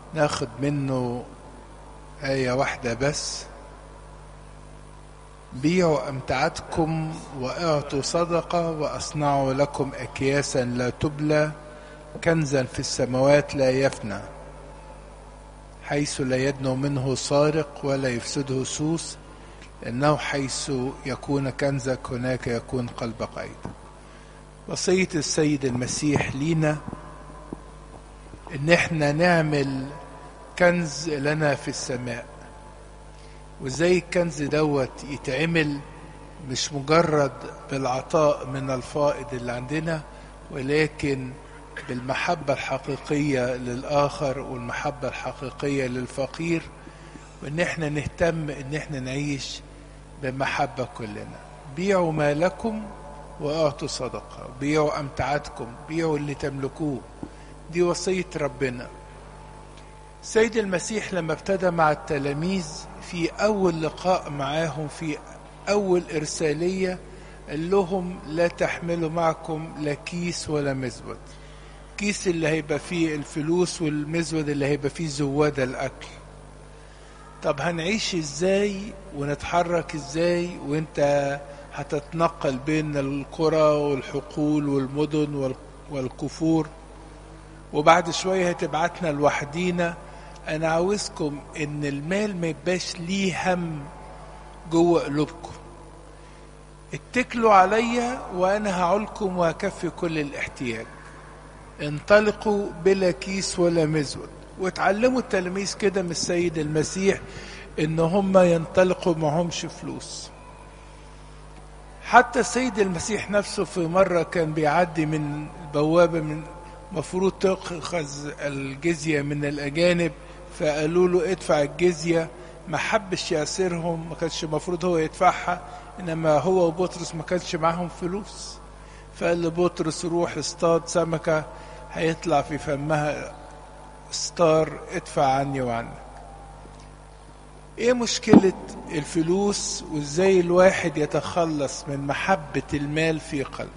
ناخد منه آية واحدة بس بيعوا أمتعتكم وأعطوا صدقة وأصنعوا لكم أكياسا لا تبلى كنزا في السماوات لا يفنى حيث لا يدنو منه سارق ولا يفسده سوس لأنه حيث يكون كنزك هناك يكون قلبك أيضا وصية السيد المسيح لينا إن إحنا نعمل كنز لنا في السماء وزي الكنز دوت يتعمل مش مجرد بالعطاء من الفائض اللي عندنا ولكن بالمحبة الحقيقية للآخر والمحبة الحقيقية للفقير وإن احنا نهتم إن احنا نعيش بمحبة كلنا بيعوا ما لكم وأعطوا صدقة بيعوا أمتعتكم بيعوا اللي تملكوه دي وصية ربنا سيد المسيح لما ابتدى مع التلاميذ في أول لقاء معاهم في أول إرسالية قال لهم لا تحملوا معكم لا كيس ولا مزود الكيس اللي هيبقى فيه الفلوس والمزود اللي هيبقى فيه زوادة الأكل طب هنعيش ازاي ونتحرك ازاي وانت هتتنقل بين القرى والحقول والمدن والكفور وبعد شوية هتبعتنا لوحدينا انا عاوزكم ان المال ما يبقاش ليه هم جوه قلوبكم اتكلوا عليا وانا هعولكم وهكفي كل الاحتياج انطلقوا بلا كيس ولا مزود واتعلموا التلاميذ كده من السيد المسيح ان هم ينطلقوا معهمش فلوس حتى السيد المسيح نفسه في مرة كان بيعدي من البوابة من مفروض تأخذ الجزية من الأجانب فقالوا له ادفع الجزية ما حبش يأسرهم ما كانش المفروض هو يدفعها إنما هو وبطرس ما كانش معاهم فلوس فقال لبطرس روح اصطاد سمكة هيطلع في فمها ستار ادفع عني وعنك ايه مشكلة الفلوس وازاي الواحد يتخلص من محبة المال في قلبه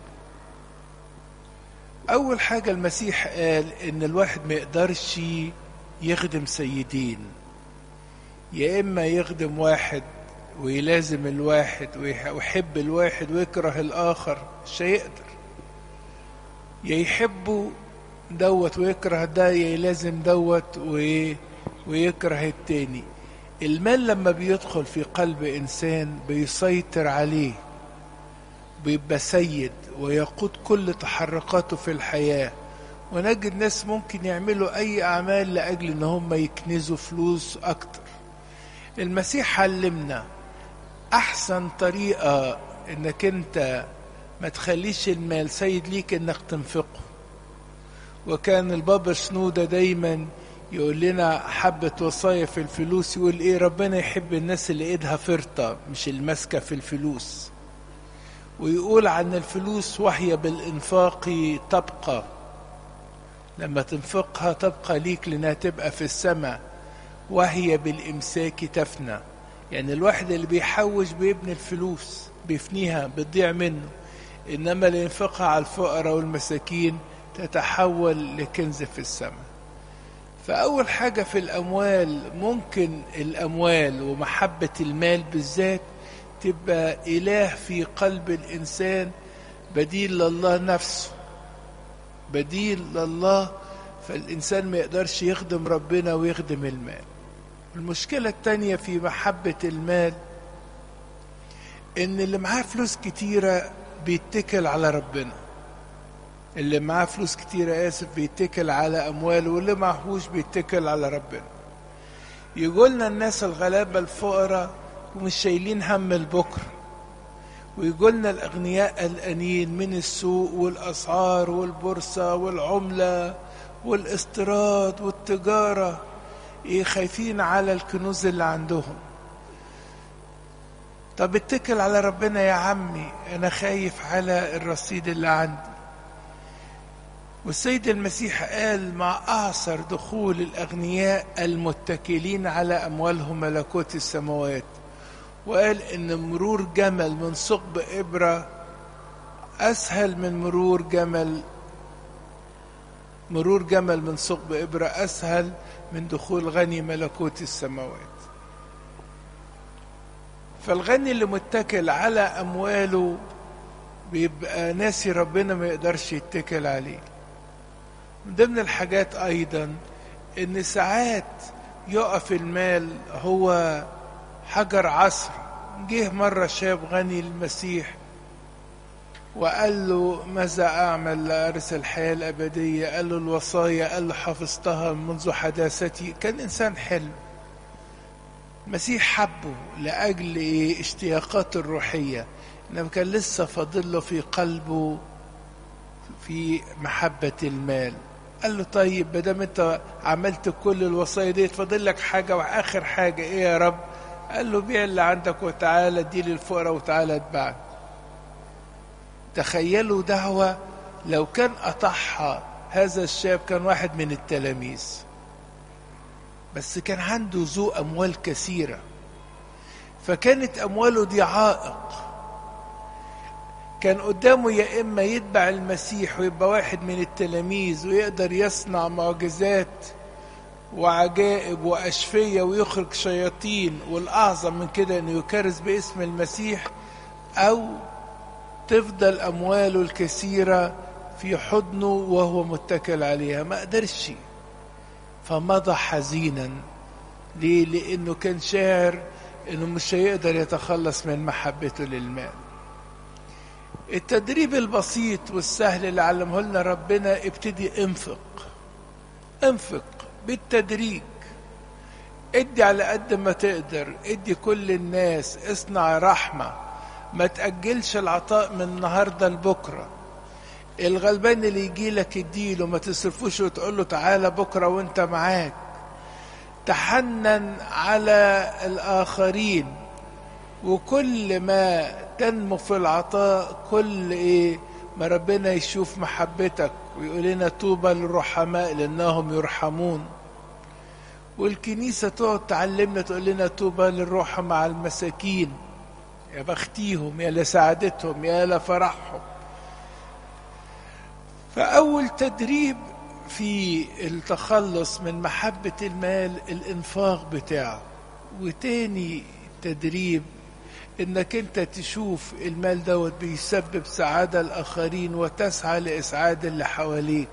اول حاجة المسيح قال ان الواحد ما يقدرش يخدم سيدين يا اما يخدم واحد ويلازم الواحد ويحب الواحد ويكره الاخر مش هيقدر يا يحبه دوت ويكره ده يلازم دوت ويكره التاني المال لما بيدخل في قلب انسان بيسيطر عليه بيبقى سيد ويقود كل تحركاته في الحياه ونجد ناس ممكن يعملوا اي اعمال لاجل ان هم يكنزوا فلوس اكتر المسيح علمنا احسن طريقه انك انت ما تخليش المال سيد ليك انك تنفقه وكان البابا شنودة دايما يقول لنا حبة وصايا في الفلوس يقول ايه ربنا يحب الناس اللي ايدها فرطة مش الماسكة في الفلوس ويقول عن الفلوس وهي بالانفاق تبقى لما تنفقها تبقى ليك لانها تبقى في السماء وهي بالامساك تفنى يعني الواحد اللي بيحوش بيبني الفلوس بيفنيها بتضيع منه انما اللي ينفقها على الفقراء والمساكين تتحول لكنز في السماء فأول حاجة في الأموال ممكن الأموال ومحبة المال بالذات تبقى إله في قلب الإنسان بديل لله نفسه بديل لله فالإنسان ما يقدرش يخدم ربنا ويخدم المال المشكلة التانية في محبة المال إن اللي معاه فلوس كتيرة بيتكل على ربنا اللي معاه فلوس كتيرة آسف بيتكل على أمواله واللي معهوش بيتكل على ربنا يقولنا الناس الغلابة الفقراء ومش شايلين هم البكرة ويقولنا الأغنياء الأنين من السوق والأسعار والبورصة والعملة والاستيراد والتجارة إيه خايفين على الكنوز اللي عندهم طب اتكل على ربنا يا عمي أنا خايف على الرصيد اللي عندي والسيد المسيح قال مع أعصر دخول الأغنياء المتكلين على أموالهم ملكوت السماوات وقال إن مرور جمل من ثقب إبرة أسهل من مرور جمل مرور جمل من ثقب إبرة أسهل من دخول غني ملكوت السماوات فالغني اللي متكل على أمواله بيبقى ناسي ربنا ما يقدرش يتكل عليه من ضمن الحاجات أيضا إن ساعات يقف المال هو حجر عصر جه مرة شاب غني المسيح وقال له ماذا أعمل لأرث الحياة الأبدية قال له الوصايا قال له حفظتها منذ حداثتي كان إنسان حلو المسيح حبه لأجل إيه اشتياقاته الروحية إنما كان لسه فاضل له في قلبه في محبة المال قال له طيب ما دام انت عملت كل الوصايا دي فاضل لك حاجة وآخر حاجة إيه يا رب؟ قال له بيع اللي عندك وتعالى ادي للفقراء وتعالى اتبعني تخيلوا دعوة لو كان قطعها هذا الشاب كان واحد من التلاميذ بس كان عنده ذو أموال كثيرة فكانت أمواله دي عائق كان قدامه يا إما يتبع المسيح ويبقى واحد من التلاميذ ويقدر يصنع معجزات وعجائب وأشفية ويخرج شياطين والأعظم من كده أنه يكرز باسم المسيح أو تفضل أمواله الكثيرة في حضنه وهو متكل عليها ما قدرش فمضى حزينا ليه؟ لأنه كان شاعر أنه مش هيقدر يتخلص من محبته للمال التدريب البسيط والسهل اللي علمه لنا ربنا ابتدي انفق انفق بالتدريج ادي على قد ما تقدر ادي كل الناس اصنع رحمة ما تأجلش العطاء من النهاردة لبكرة الغلبان اللي يجي لك اديله ما تصرفوش وتقول له تعالى بكرة وانت معاك تحنن على الآخرين وكل ما تنمو في العطاء كل ايه ما ربنا يشوف محبتك ويقول لنا طوبى للرحماء لانهم يرحمون والكنيسة تقعد تعلمنا تقول لنا طوبى للرحمة مع المساكين يا بختيهم يا لسعادتهم يا لفرحهم فأول تدريب في التخلص من محبة المال الإنفاق بتاعه وتاني تدريب انك انت تشوف المال دوت بيسبب سعادة الآخرين وتسعى لإسعاد اللي حواليك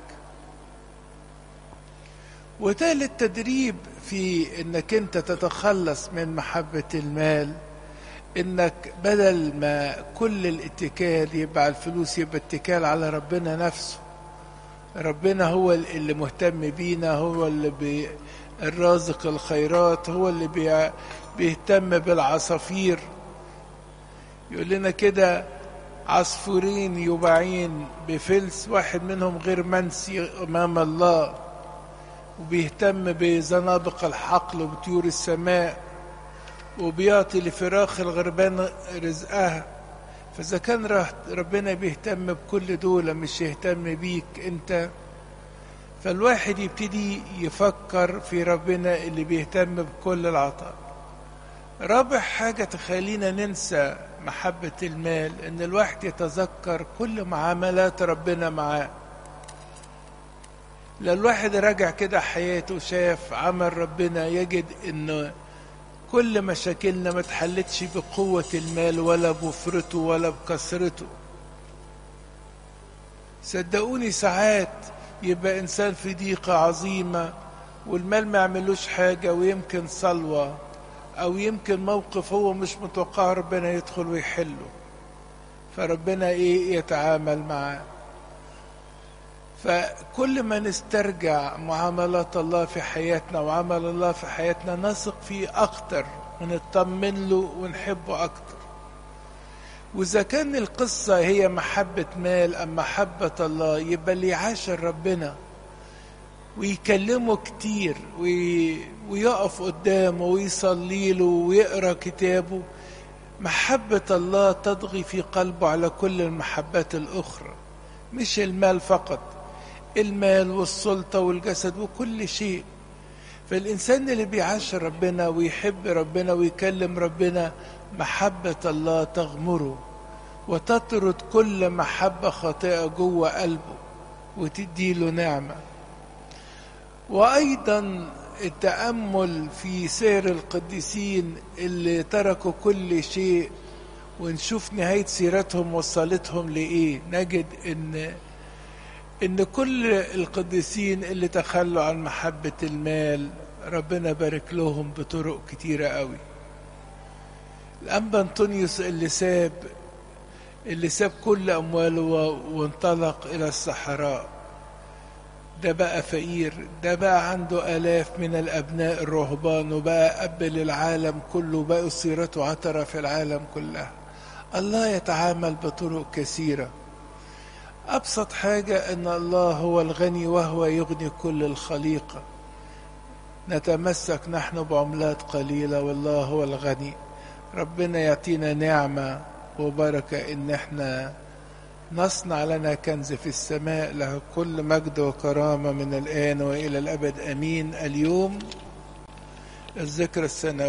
وتالت تدريب في انك انت تتخلص من محبة المال انك بدل ما كل الاتكال يبقى على الفلوس يبقى اتكال على ربنا نفسه ربنا هو اللي مهتم بينا هو اللي بي الرازق الخيرات هو اللي بي بيهتم بالعصافير يقول لنا كده عصفورين يباعين بفلس واحد منهم غير منسي امام الله وبيهتم بزنابق الحقل وبطيور السماء وبيعطي لفراخ الغربان رزقها فإذا كان ربنا بيهتم بكل دول مش يهتم بيك أنت فالواحد يبتدي يفكر في ربنا اللي بيهتم بكل العطاء رابع حاجة تخلينا ننسى محبة المال إن الواحد يتذكر كل معاملات ربنا معاه لو الواحد راجع كده حياته شاف عمل ربنا يجد إنه كل مشاكلنا ما اتحلتش بقوة المال ولا بوفرته ولا بكثرته صدقوني ساعات يبقى إنسان في ضيقة عظيمة والمال ما يعملوش حاجة ويمكن صلوة أو يمكن موقف هو مش متوقع ربنا يدخل ويحله فربنا إيه يتعامل معاه فكل ما نسترجع معاملات الله في حياتنا وعمل الله في حياتنا نثق فيه أكتر ونطمن له ونحبه أكتر وإذا كان القصة هي محبة مال أم محبة الله يبقى اللي يعاشر ربنا ويكلمه كتير وي... ويقف قدامه ويصلي له ويقرا كتابه محبة الله تضغي في قلبه على كل المحبات الأخرى مش المال فقط المال والسلطة والجسد وكل شيء فالإنسان اللي بيعاشر ربنا ويحب ربنا ويكلم ربنا محبة الله تغمره وتطرد كل محبة خاطئة جوه قلبه وتديله نعمة وأيضا التأمل في سير القديسين اللي تركوا كل شيء ونشوف نهاية سيرتهم وصلتهم لإيه نجد إن إن كل القديسين اللي تخلوا عن محبة المال ربنا بارك لهم بطرق كتيرة قوي الأنبا أنطونيوس اللي ساب اللي ساب كل أمواله وانطلق إلى الصحراء ده بقى فقير ده بقى عنده آلاف من الأبناء الرهبان وبقى أب للعالم كله بقى سيرته عطرة في العالم كلها الله يتعامل بطرق كثيرة أبسط حاجة أن الله هو الغني وهو يغني كل الخليقة نتمسك نحن بعملات قليلة والله هو الغني ربنا يعطينا نعمة وبركة إن احنا نصنع لنا كنز في السماء له كل مجد وكرامة من الآن وإلى الأبد أمين اليوم الذكر السنوي